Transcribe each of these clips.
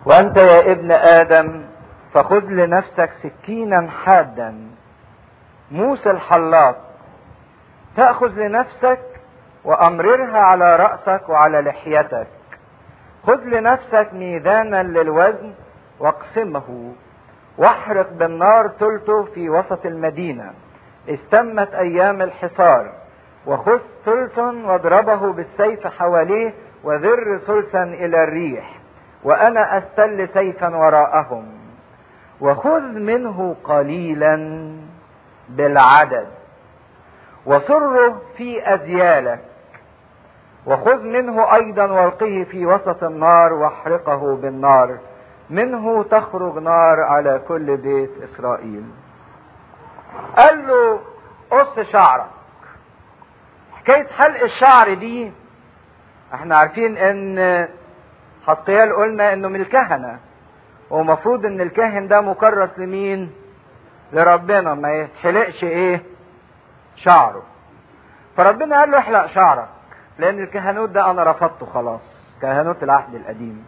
وانت يا ابن ادم فخذ لنفسك سكينا حادا موسى الحلاق تاخذ لنفسك وامررها على راسك وعلى لحيتك خذ لنفسك ميزانا للوزن واقسمه واحرق بالنار ثلثه في وسط المدينه استمت ايام الحصار وخذ ثلثا واضربه بالسيف حواليه وذر ثلثا الى الريح وانا استل سيفا وراءهم وخذ منه قليلا بالعدد وسره في ازيالك وخذ منه ايضا والقه في وسط النار واحرقه بالنار منه تخرج نار على كل بيت اسرائيل قال له قص شعرك حكايه حلق الشعر دي احنا عارفين ان حسقيال قلنا انه من الكهنه ومفروض ان الكاهن ده مكرس لمين لربنا ما يتحلقش ايه شعره فربنا قال له احلق شعرك لان الكهنوت ده انا رفضته خلاص كهنوت العهد القديم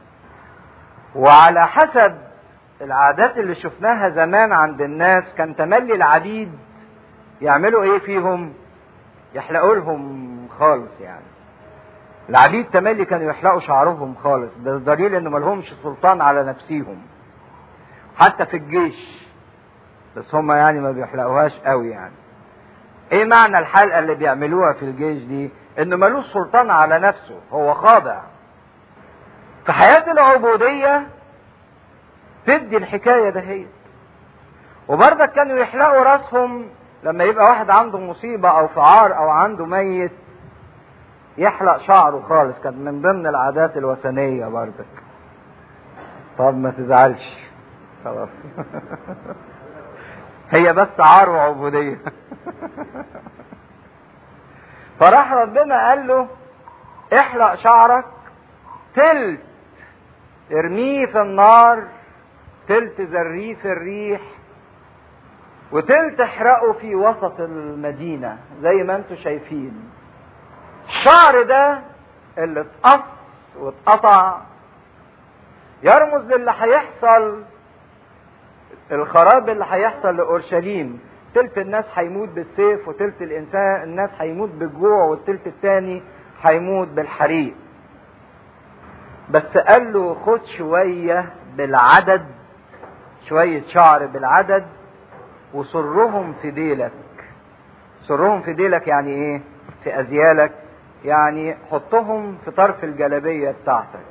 وعلى حسب العادات اللي شفناها زمان عند الناس كان تملي العبيد يعملوا ايه فيهم يحلقوا لهم خالص يعني العبيد تملي كانوا يحلقوا شعرهم خالص ده دليل انه ملهمش سلطان على نفسيهم حتى في الجيش بس هم يعني ما بيحلقوهاش قوي يعني ايه معنى الحلقه اللي بيعملوها في الجيش دي انه ملوش سلطان على نفسه هو خاضع في حياة العبودية تدي الحكاية دهيت وبرضك كانوا يحلقوا راسهم لما يبقى واحد عنده مصيبة أو في عار أو عنده ميت يحلق شعره خالص كان من ضمن العادات الوثنية برضك طب ما تزعلش خلاص هي بس عار وعبودية فراح ربنا قال له احلق شعرك تلت ارميه في النار تلت زريه في الريح وتلت احرقه في وسط المدينة زي ما انتم شايفين الشعر ده اللي اتقص واتقطع يرمز للي هيحصل الخراب اللي هيحصل لاورشليم تلت الناس هيموت بالسيف وتلت الانسان الناس هيموت بالجوع والتلت التاني هيموت بالحريق بس قال له خد شوية بالعدد شوية شعر بالعدد وسرهم في ديلك سرهم في ديلك يعني ايه في ازيالك يعني حطهم في طرف الجلبية بتاعتك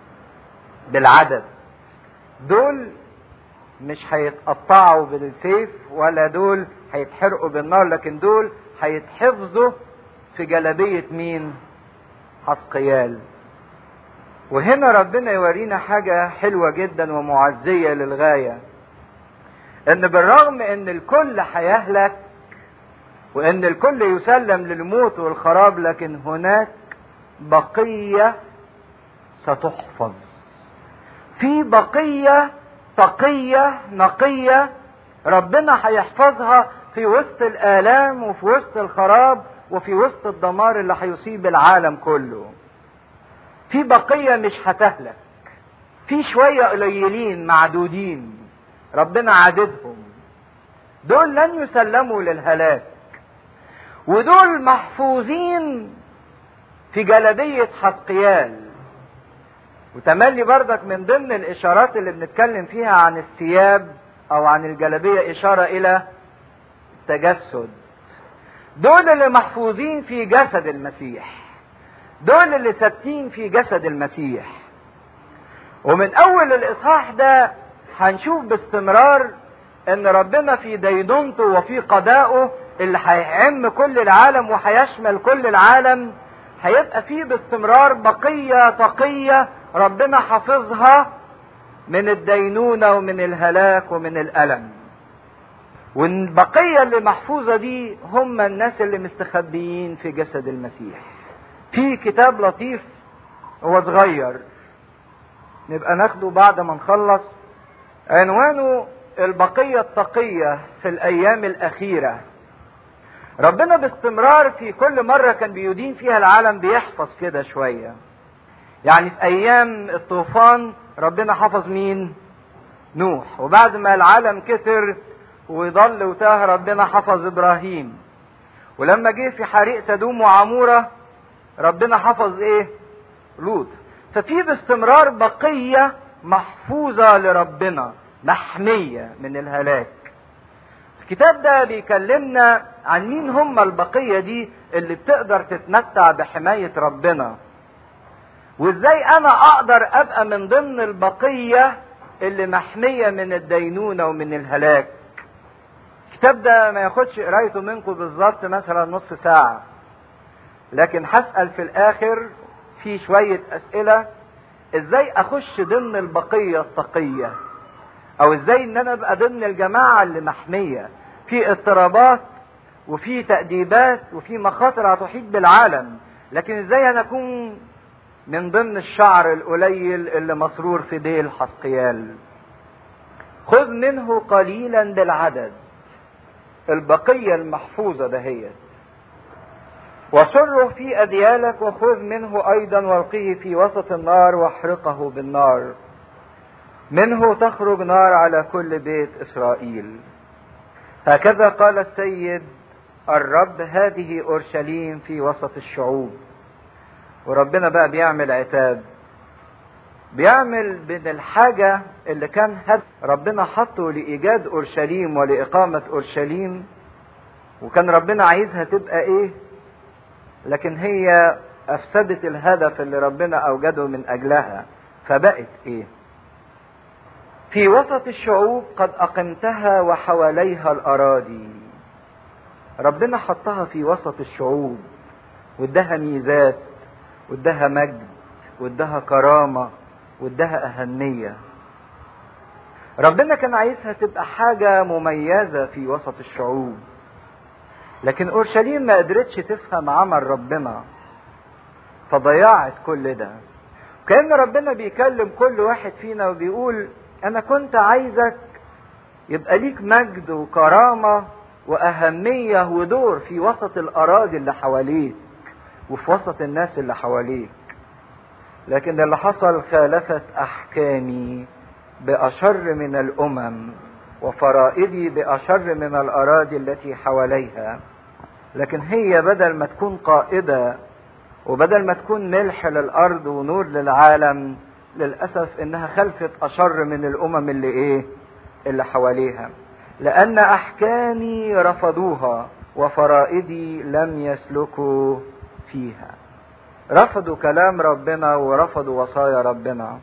بالعدد دول مش هيتقطعوا بالسيف ولا دول هيتحرقوا بالنار لكن دول هيتحفظوا في جلبية مين حسقيال وهنا ربنا يورينا حاجة حلوة جدا ومعزية للغاية ان بالرغم ان الكل هيهلك وان الكل يسلم للموت والخراب لكن هناك بقية ستحفظ في بقية تقية نقية ربنا هيحفظها في وسط الآلام وفي وسط الخراب وفي وسط الدمار اللي هيصيب العالم كله في بقية مش هتهلك في شوية قليلين معدودين ربنا عددهم دول لن يسلموا للهلاك ودول محفوظين في جلبية حسقيال وتملي بردك من ضمن الإشارات اللي بنتكلم فيها عن الثياب أو عن الجلبية إشارة إلى التجسد دول اللي محفوظين في جسد المسيح دول اللي ثابتين في جسد المسيح ومن اول الاصحاح ده هنشوف باستمرار ان ربنا في دينونته وفي قضائه اللي هيعم كل العالم وهيشمل كل العالم هيبقى فيه باستمرار بقية تقية ربنا حافظها من الدينونة ومن الهلاك ومن الألم والبقية اللي محفوظة دي هم الناس اللي مستخبيين في جسد المسيح في كتاب لطيف هو صغير نبقى ناخده بعد ما نخلص عنوانه البقية التقية في الأيام الأخيرة ربنا باستمرار في كل مرة كان بيدين فيها العالم بيحفظ كده شوية يعني في ايام الطوفان ربنا حفظ مين نوح وبعد ما العالم كتر وضل وتاه ربنا حفظ ابراهيم ولما جه في حريق سدوم وعمورة ربنا حفظ ايه لوط ففي باستمرار بقية محفوظة لربنا محمية من الهلاك الكتاب ده بيكلمنا عن مين هم البقية دي اللي بتقدر تتمتع بحماية ربنا وازاي انا اقدر ابقى من ضمن البقية اللي محمية من الدينونة ومن الهلاك الكتاب ده ما ياخدش قرايته منكم بالظبط مثلا نص ساعة لكن هسأل في الاخر في شوية اسئلة ازاي اخش ضمن البقية التقية او ازاي ان انا ابقى ضمن الجماعة اللي محمية في اضطرابات وفي تأديبات وفي مخاطر هتحيط بالعالم لكن ازاي انا اكون من ضمن الشعر القليل اللي مسرور في ديل حسقيال خذ منه قليلا بالعدد البقية المحفوظة دهيت وسره في أديالك وخذ منه أيضا والقه في وسط النار واحرقه بالنار منه تخرج نار على كل بيت إسرائيل هكذا قال السيد الرب هذه أورشليم في وسط الشعوب وربنا بقى بيعمل عتاب بيعمل من الحاجة اللي كان هدف ربنا حطه لإيجاد أورشليم ولإقامة أورشليم وكان ربنا عايزها تبقى إيه لكن هي أفسدت الهدف اللي ربنا أوجده من أجلها فبقت إيه في وسط الشعوب قد أقمتها وحواليها الأراضي ربنا حطها في وسط الشعوب وادها ميزات وادها مجد وادها كرامة وادها أهمية ربنا كان عايزها تبقى حاجة مميزة في وسط الشعوب لكن أورشليم ما قدرتش تفهم عمل ربنا فضيعت كل ده كأن ربنا بيكلم كل واحد فينا وبيقول أنا كنت عايزك يبقى ليك مجد وكرامة وأهمية ودور في وسط الأراضي اللي حواليك وفي وسط الناس اللي حواليك لكن اللي حصل خالفت احكامي باشر من الامم وفرائدي باشر من الاراضي التي حواليها لكن هي بدل ما تكون قائده وبدل ما تكون ملح للارض ونور للعالم للاسف انها خلفت اشر من الامم اللي ايه اللي حواليها لان احكامي رفضوها وفرائدي لم يسلكوا فيها رفضوا كلام ربنا ورفضوا وصايا ربنا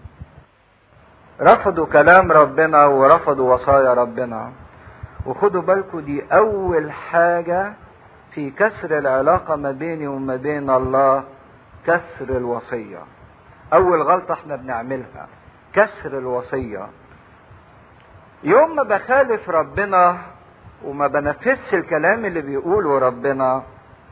رفضوا كلام ربنا ورفضوا وصايا ربنا وخدوا بالكم دي اول حاجة في كسر العلاقة ما بيني وما بين الله كسر الوصية اول غلطة احنا بنعملها كسر الوصية يوم ما بخالف ربنا وما بنفذش الكلام اللي بيقوله ربنا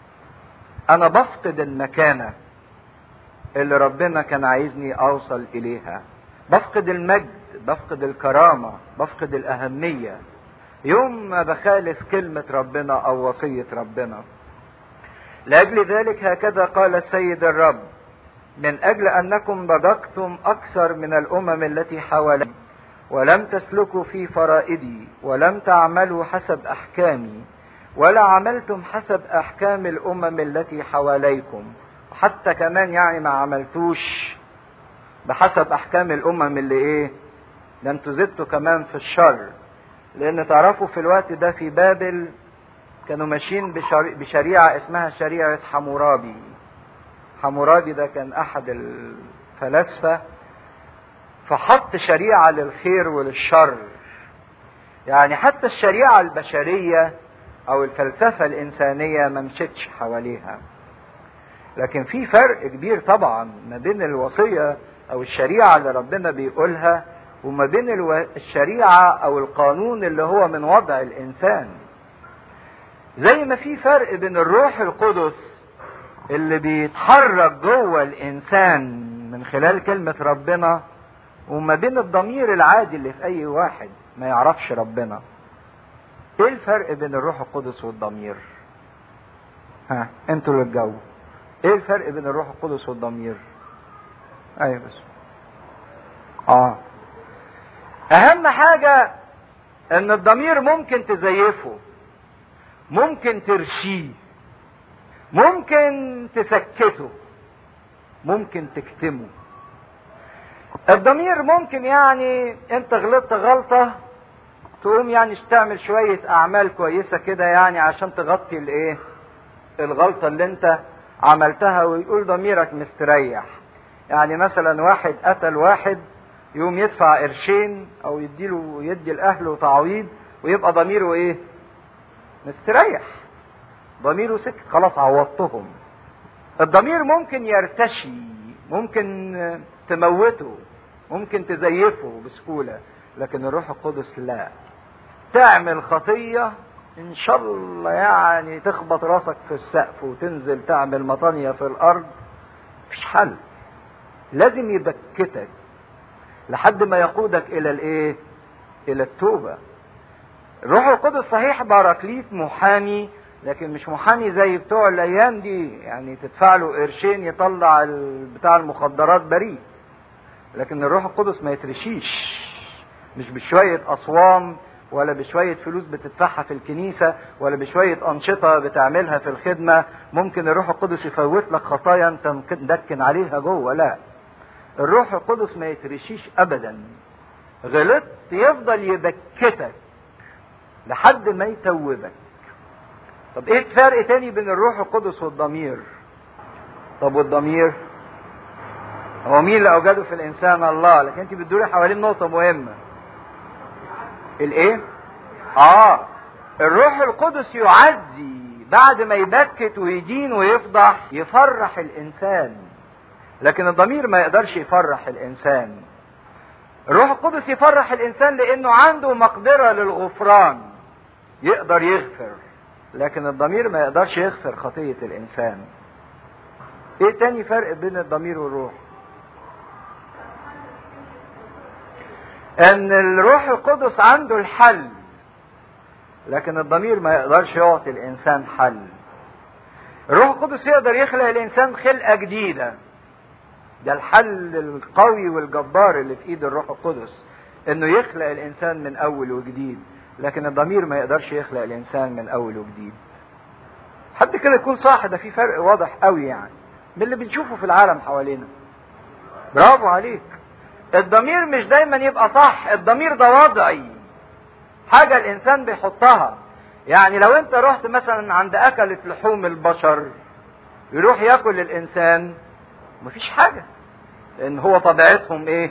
انا بفقد المكانه اللي ربنا كان عايزني اوصل اليها بفقد المجد بفقد الكرامة بفقد الأهمية يوم ما بخالف كلمة ربنا أو وصية ربنا لأجل ذلك هكذا قال السيد الرب من أجل أنكم بغقتم أكثر من الأمم التي حوالي ولم تسلكوا في فرائدي ولم تعملوا حسب أحكامي ولا عملتم حسب أحكام الأمم التي حواليكم حتى كمان يعني ما عملتوش بحسب احكام الامم اللي ايه ده انتوا زدتوا كمان في الشر لان تعرفوا في الوقت ده في بابل كانوا ماشيين بشريعة اسمها شريعة حمورابي حمورابي ده كان احد الفلاسفة فحط شريعة للخير وللشر يعني حتى الشريعة البشرية او الفلسفة الانسانية ما مشتش حواليها لكن في فرق كبير طبعا ما بين الوصية او الشريعة اللي ربنا بيقولها وما بين الو... الشريعة او القانون اللي هو من وضع الانسان زي ما في فرق بين الروح القدس اللي بيتحرك جوه الانسان من خلال كلمة ربنا وما بين الضمير العادي اللي في اي واحد ما يعرفش ربنا ايه الفرق بين الروح القدس والضمير ها انتوا اللي تجاوبوا ايه الفرق بين الروح القدس والضمير ايوه بس اه اهم حاجة ان الضمير ممكن تزيفه ممكن ترشيه ممكن تسكته ممكن تكتمه الضمير ممكن يعني انت غلطت غلطة تقوم يعني تعمل شوية اعمال كويسة كده يعني عشان تغطي الايه الغلطة اللي انت عملتها ويقول ضميرك مستريح يعني مثلا واحد قتل واحد يقوم يدفع قرشين او يديله يدي لاهله تعويض ويبقى ضميره ايه مستريح ضميره سكت خلاص عوضتهم الضمير ممكن يرتشي ممكن تموته ممكن تزيفه بسهوله لكن الروح القدس لا تعمل خطيه ان شاء الله يعني تخبط راسك في السقف وتنزل تعمل مطانية في الارض مفيش حل لازم يبكتك لحد ما يقودك الى الايه الى التوبة الروح القدس صحيح باراكليت محامي لكن مش محامي زي بتوع الايام دي يعني تدفع له قرشين يطلع بتاع المخدرات بريء لكن الروح القدس ما يترشيش مش بشوية اصوام ولا بشوية فلوس بتدفعها في الكنيسة ولا بشوية أنشطة بتعملها في الخدمة ممكن الروح القدس يفوت لك خطايا أنت مدكن عليها جوه لا الروح القدس ما يترشيش أبدا غلطت يفضل يبكتك لحد ما يتوبك طب ايه الفرق تاني بين الروح القدس والضمير طب والضمير هو مين اللي اوجده في الانسان الله لكن انت بتدوري حوالين نقطه مهمه الايه اه الروح القدس يعزي بعد ما يبكت ويدين ويفضح يفرح الانسان لكن الضمير ما يقدرش يفرح الانسان الروح القدس يفرح الانسان لانه عنده مقدره للغفران يقدر يغفر لكن الضمير ما يقدرش يغفر خطيه الانسان ايه تاني فرق بين الضمير والروح ان الروح القدس عنده الحل لكن الضمير ما يقدرش يعطي الانسان حل الروح القدس يقدر يخلق الانسان خلقه جديده ده الحل القوي والجبار اللي في ايد الروح القدس انه يخلق الانسان من اول وجديد لكن الضمير ما يقدرش يخلق الانسان من اول وجديد حد كده يكون صح ده في فرق واضح قوي يعني من اللي بنشوفه في العالم حوالينا برافو عليك الضمير مش دايما يبقى صح الضمير ده وضعي حاجة الإنسان بيحطها يعني لو أنت رحت مثلا عند أكلة لحوم البشر يروح ياكل الإنسان مفيش حاجة لأن هو طبيعتهم إيه؟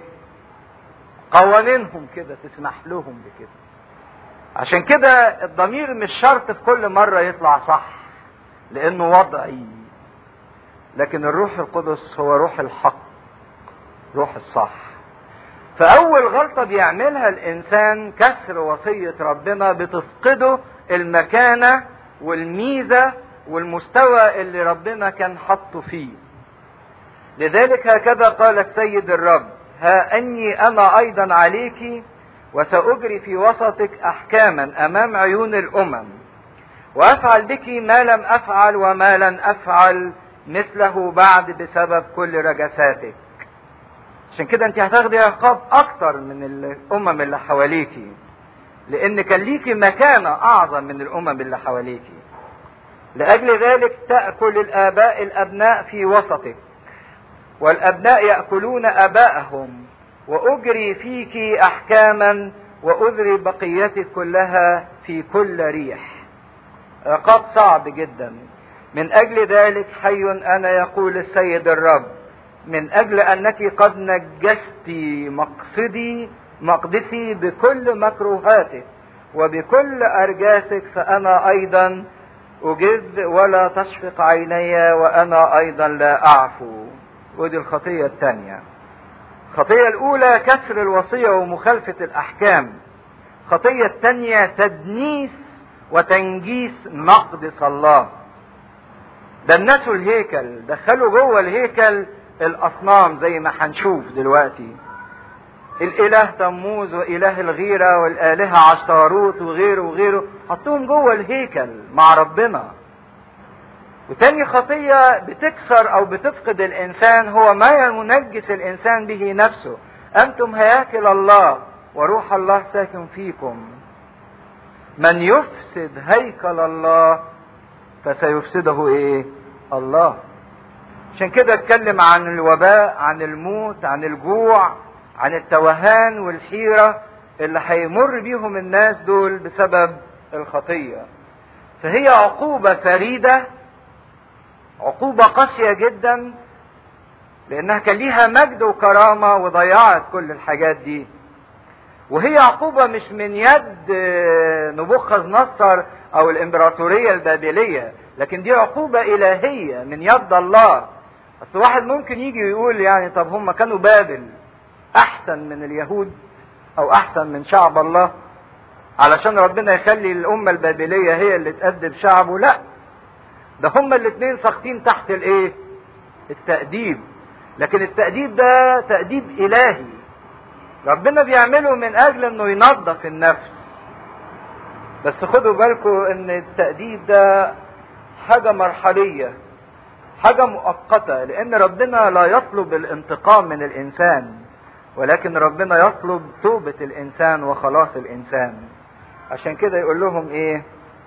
قوانينهم كده تسمح لهم بكده عشان كده الضمير مش شرط في كل مرة يطلع صح لأنه وضعي لكن الروح القدس هو روح الحق روح الصح فأول غلطة بيعملها الإنسان كسر وصية ربنا بتفقده المكانة والميزة والمستوى اللي ربنا كان حاطه فيه لذلك هكذا قال السيد الرب ها أني أنا أيضا عليك وسأجري في وسطك أحكاما أمام عيون الأمم وأفعل بك ما لم أفعل وما لن أفعل مثله بعد بسبب كل رجساتك عشان كده انت هتاخدي عقاب اكتر من الامم اللي حواليكي لان كان ليكي مكانة اعظم من الامم اللي حواليكي لاجل ذلك تأكل الاباء الابناء في وسطك والابناء يأكلون اباءهم واجري فيك احكاما واذري بقيتك كلها في كل ريح عقاب صعب جدا من اجل ذلك حي انا يقول السيد الرب من اجل انك قد نجست مقصدي مقدسي بكل مكروهاتك وبكل ارجاسك فانا ايضا اجد ولا تشفق عيني وانا ايضا لا اعفو ودي الخطيه الثانيه الخطيه الاولى كسر الوصيه ومخالفه الاحكام الخطيه الثانيه تدنيس وتنجيس مقدس الله دنسوا الهيكل دخلوا جوه الهيكل الاصنام زي ما هنشوف دلوقتي الاله تموز واله الغيرة والالهة عشتاروت وغيره وغيره حطوهم جوه الهيكل مع ربنا وتاني خطية بتكسر او بتفقد الانسان هو ما ينجس الانسان به نفسه انتم هياكل الله وروح الله ساكن فيكم من يفسد هيكل الله فسيفسده ايه الله عشان كده اتكلم عن الوباء عن الموت عن الجوع عن التوهان والحيرة اللي هيمر بيهم الناس دول بسبب الخطية فهي عقوبة فريدة عقوبة قاسية جدا لانها كان ليها مجد وكرامة وضيعت كل الحاجات دي وهي عقوبة مش من يد نبوخذ نصر او الامبراطورية البابلية لكن دي عقوبة الهية من يد الله اصل واحد ممكن يجي ويقول يعني طب هم كانوا بابل احسن من اليهود او احسن من شعب الله علشان ربنا يخلي الامة البابلية هي اللي تأدب شعبه لا ده هما الاتنين ساقطين تحت الايه التأديب لكن التأديب ده تأديب الهي ربنا بيعمله من اجل انه ينظف النفس بس خدوا بالكم ان التأديب ده حاجة مرحلية حاجة مؤقتة لان ربنا لا يطلب الانتقام من الانسان ولكن ربنا يطلب توبة الانسان وخلاص الانسان عشان كده يقول لهم ايه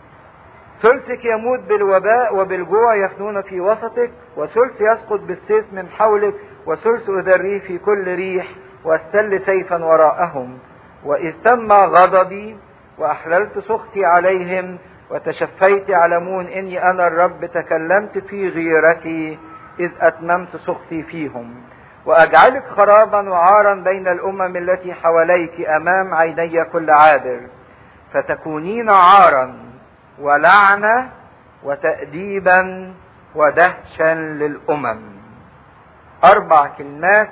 ثلثك يموت بالوباء وبالجوع يفنون في وسطك وثلث يسقط بالسيف من حولك وثلث أذريه في كل ريح واستل سيفا وراءهم وإذ تم غضبي وأحللت سخطي عليهم وتشفيت علمون إني أنا الرب تكلمت في غيرتي إذ أتممت سخطي فيهم وأجعلك خرابا وعارا بين الأمم التي حواليك أمام عيني كل عابر فتكونين عارا ولعنة وتأديبا ودهشا للأمم أربع كلمات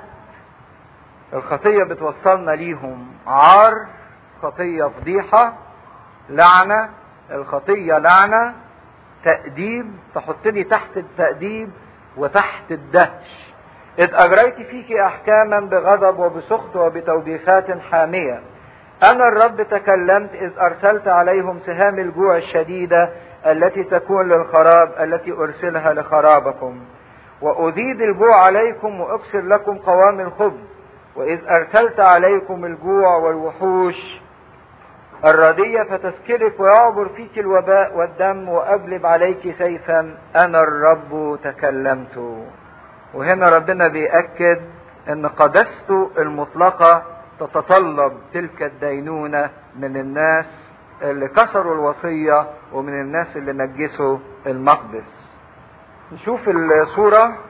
الخطية بتوصلنا ليهم عار خطية فضيحة لعنة الخطية لعنة تأديب تحطني تحت التأديب وتحت الدهش إذ أجريت فيك أحكاما بغضب وبسخط وبتوبيخات حامية أنا الرب تكلمت إذ أرسلت عليهم سهام الجوع الشديدة التي تكون للخراب التي أرسلها لخرابكم وأزيد الجوع عليكم وأكسر لكم قوام الخبز وإذ أرسلت عليكم الجوع والوحوش الردية فتسكرك ويعبر فيك الوباء والدم وأجلب عليك سيفا أنا الرب تكلمت وهنا ربنا بيأكد أن قدسته المطلقة تتطلب تلك الدينونة من الناس اللي كسروا الوصية ومن الناس اللي نجسوا المقدس نشوف الصورة